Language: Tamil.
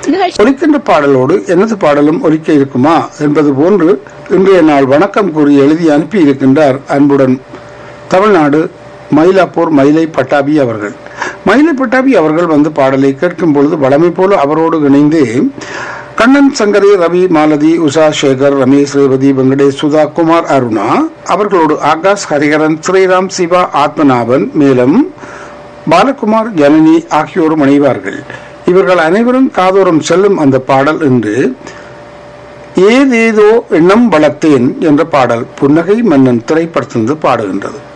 நிகழ்ச்சி ஒலிக்கின்ற பாடலோடு எனது பாடலும் ஒலிக்க இருக்குமா என்பது போன்று இன்றைய நாள் வணக்கம் கூறி எழுதி அனுப்பி இருக்கின்றார் அன்புடன் தமிழ்நாடு மயிலாப்பூர் மயிலை பட்டாபி அவர்கள் மயிலை பட்டாபி அவர்கள் வந்து பாடலை கேட்கும் பொழுது வளமை போல அவரோடு இணைந்து கண்ணன் சங்கரி ரவி மாலதி உஷா சேகர் ரமேஷ் ரேவதி வெங்கடேஷ் சுதா குமார் அருணா அவர்களோடு ஆகாஷ் ஹரிஹரன் ஸ்ரீராம் சிவா ஆத்மநாபன் மேலும் பாலகுமார் ஜனனி ஆகியோரும் இணைவார்கள் இவர்கள் அனைவரும் காதோறும் செல்லும் அந்த பாடல் என்று ஏதேதோ எண்ணம் வளர்த்தேன் என்ற பாடல் புன்னகை மன்னன் திரைப்படத்திலிருந்து பாடுகின்றது